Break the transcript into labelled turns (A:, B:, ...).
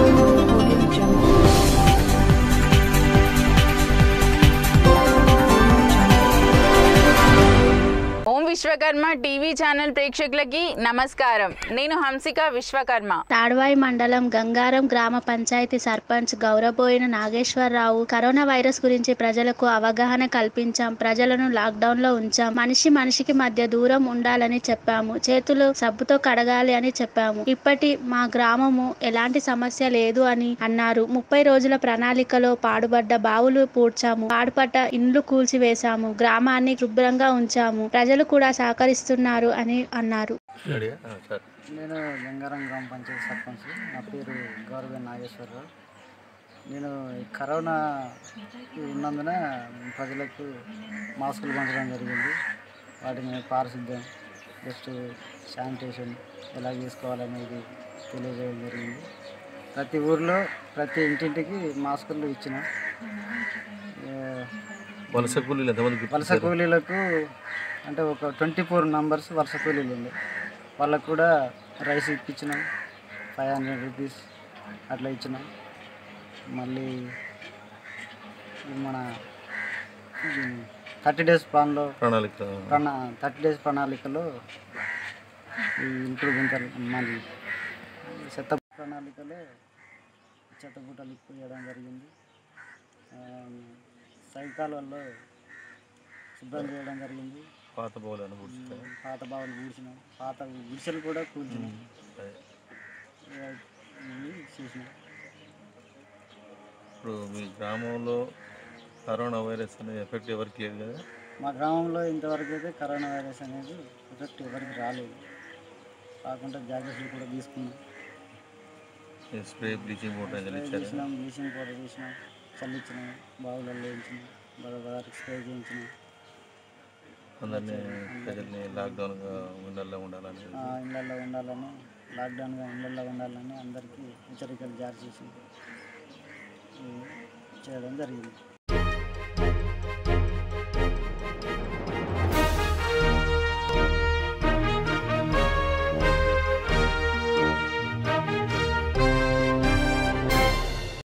A: Audio Jungle.
B: Om Vishwakarma TV channel ప్రేక్షకులకి నమస్కారం నేను హంసిక విశ్వకర్మ
C: తాడ్వాయి మండలం గంగారం గ్రామ పంచాయతీ సర్పంచ్ గౌరబోయిన నాగేశ్వరరావు కరోనా వైరస్ గురించి ప్రజలకు అవగాహన కల్పించాం ప్రజలను లాక్డౌన్ లో ఉంచాం మనిషి మనిషికి మధ్య దూరం ఉండాలని చెప్పాము చేతులు సబ్బుతో కడగాలి అని చెప్పాము ఇప్పటి మా గ్రామము ఎలాంటి సమస్య లేదు అని అన్నారు ముప్పై రోజుల ప్రణాళికలో పాడుబడ్డ బావులు పూడ్చాము పాడుపడ్డ ఇండ్లు కూల్చివేశాము గ్రామాన్ని శుభ్రంగా ఉంచాము ప్రజలు కూడా సహకరిస్తున్నారు అని అన్నారు
D: రెడీయా? ఆ, సరే
E: నేను గంగారం గ్రామ పంచాయతీ సర్పంచ్ నా పేరు గౌరవ నాగేశ్వరరావు నేను ఈ కరోనా ఉన్నందున ప్రజలకు మాస్కులు పంచడం జరిగింది వాటిని పారిశుద్ధ్యం జస్ట్ శానిటేషన్ ఎలా చేసుకోవాలనేది తెలియజేయడం జరిగింది ప్రతి ఊర్లో ప్రతి ఇంటింటికి మాస్కులు ఇచ్చిన
D: వలస కూలీలు ఎంతమంది
E: వలస కూలీలకు అంటే ఒక ట్వంటీ ఫోర్ నంబర్స్ వలస కూలీలు ఉండే వాళ్ళకు కూడా రైస్ ఇప్పించినాం ఫైవ్ హండ్రెడ్ రూపీస్ అట్లా ఇచ్చినాం మళ్ళీ ఈ మన థర్టీ డేస్ ప్లాన్లో
D: ప్రణాళిక
E: ప్రణా థర్టీ డేస్ ప్రణాళికలో ఈ ఇంట్లో గుంతలు మళ్ళీ చెత్త ప్రణాళికలో చెత్త బుట్టలు ఇప్పించడం జరిగింది ఆ, సైకాలలో శుభ్రం చేయడం జరిగింది
D: పాత బోలను కూర్చుంటాయి
E: పాత బావులు కూర్చున్నాం పాత గుడిసెలు కూడా కూర్చున్నాం ఇవి చేసినాం
D: ఇప్పుడు మీ గ్రామంలో కరోనా వైరస్ అనే ఎఫెక్ట్ ఎవరికి లేదు కదా
E: మా గ్రామంలో ఇంతవరకు అయితే కరోనా వైరస్ అనేది ఎఫెక్ట్ ఎవరికి రాలేదు కాకుండా జాగ్రత్తలు కూడా తీసుకున్నాం
D: ఈ స్ప్రే బ్లీచింగ్ పౌడర్ ఏదైనా
E: స్ప్రే
D: ఇచ్చారా
E: చేసినాం బ్లీచింగ్ పౌడర్ చేసినాం చల్లించినాం బావులలో వేయించినాం వారికి స్ప్రే చేయించినాం
D: అందరినీ ప్రజల్ని లాక్డౌన్గా ఉండల్లో ఉండాలని
E: ఆ, ఇళ్ళల్లో ఉండాలని లాక్డౌన్గా ఇళ్ళల్లో ఉండాలని అందరికీ హెచ్చరికలు జారీ చేసి ఈ, చేయడం జరిగింది